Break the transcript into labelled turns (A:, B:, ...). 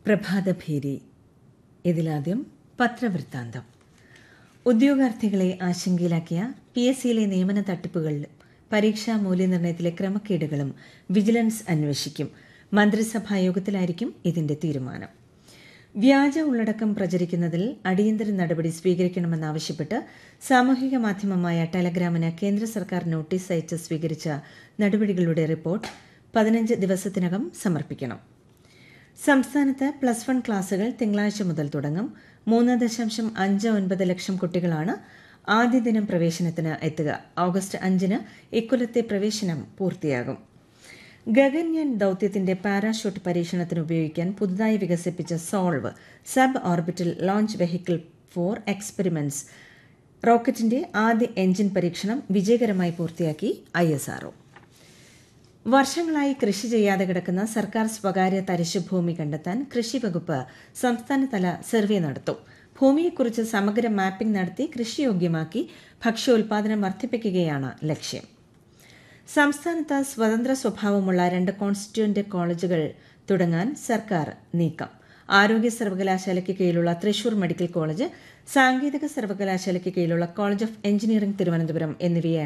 A: പ്രഭാതഭേരി ഇതിലാദ്യം പത്രവൃത്താന്തം ഉദ്യോഗാർത്ഥികളെ ആശങ്കയിലാക്കിയ P S സിയിലെ നിയമന തട്ടിപ്പുകളിലും പരീക്ഷാ മൂല്യനിർണ്ണയത്തിലെ ക്രമക്കേടുകളും വിജിലൻസ് അന്വേഷിക്കും മന്ത്രിസഭാ യോഗത്തിലായിരിക്കും ഇതിന്റെ തീരുമാനം വ്യാജ ഉള്ളടക്കം പ്രചരിക്കുന്നതിൽ അടിയന്തര നടപടി സ്വീകരിക്കണമെന്നാവശ്യപ്പെട്ട് സാമൂഹിക മാധ്യമമായ ടെലഗ്രാമിന് കേന്ദ്ര സർക്കാർ നോട്ടീസ് അയച്ച് സ്വീകരിച്ച നടപടികളുടെ റിപ്പോർട്ട് പതിനഞ്ച് ദിവസത്തിനകം സമർപ്പിക്കണം സംസ്ഥാനത്ത് പ്ലസ് വൺ ക്ലാസുകൾ തിങ്കളാഴ്ച മുതൽ തുടങ്ങും മൂന്ന് ദശാംശം അഞ്ച് ഒൻപത് ലക്ഷം കുട്ടികളാണ് ആദ്യ ദിനം പ്രവേശനത്തിന് എത്തുക ഓഗസ്റ്റ് അഞ്ചിന് ഇക്കൊല്ലത്തെ പ്രവേശനം പൂർത്തിയാകും ഗഗൻയാൻ ദൌത്യത്തിന്റെ പാരാഷൂട്ട് പരീക്ഷണത്തിന് ഉപയോഗിക്കാൻ പുതുതായി വികസിപ്പിച്ച SOLVE sub orbital launch vehicle for experiments റോക്കറ്റിന്റെ ആദ്യ എഞ്ചിൻ പരീക്ഷണം വിജയകരമായി പൂർത്തിയാക്കി ഐഎസ്ആർഒ വർഷങ്ങളായി കൃഷി ചെയ്യാതെ കിടക്കുന്ന സർക്കാർ സ്വകാര്യ തരിശുഭൂമി കണ്ടെത്താൻ കൃഷി വകുപ്പ് സംസ്ഥാനതല സർവേ നടത്തും ഭൂമിയെക്കുറിച്ച് സമഗ്ര മാപ്പിംഗ് നടത്തി കൃഷിയോഗ്യമാക്കി ഭക്ഷ്യോൽപാദനം വർദ്ധിപ്പിക്കുകയാണ് ലക്ഷ്യം സംസ്ഥാനത്ത് സ്വതന്ത്ര സ്വഭാവമുള്ള രണ്ട് കോൺസ്റ്റിറ്റ്യൂന്റ് കോളേജുകൾ തുടങ്ങാൻ സർക്കാർ നീക്കം ആരോഗ്യ സർവകലാശാലയ്ക്ക് കീഴിലുള്ള തൃശൂർ മെഡിക്കൽ കോളേജ് സാങ്കേതിക സർവകലാശാലയ്ക്ക് കീഴിലുള്ള കോളേജ് ഓഫ് എഞ്ചിനീയറിംഗ് തിരുവനന്തപുരം എന്നിവയെ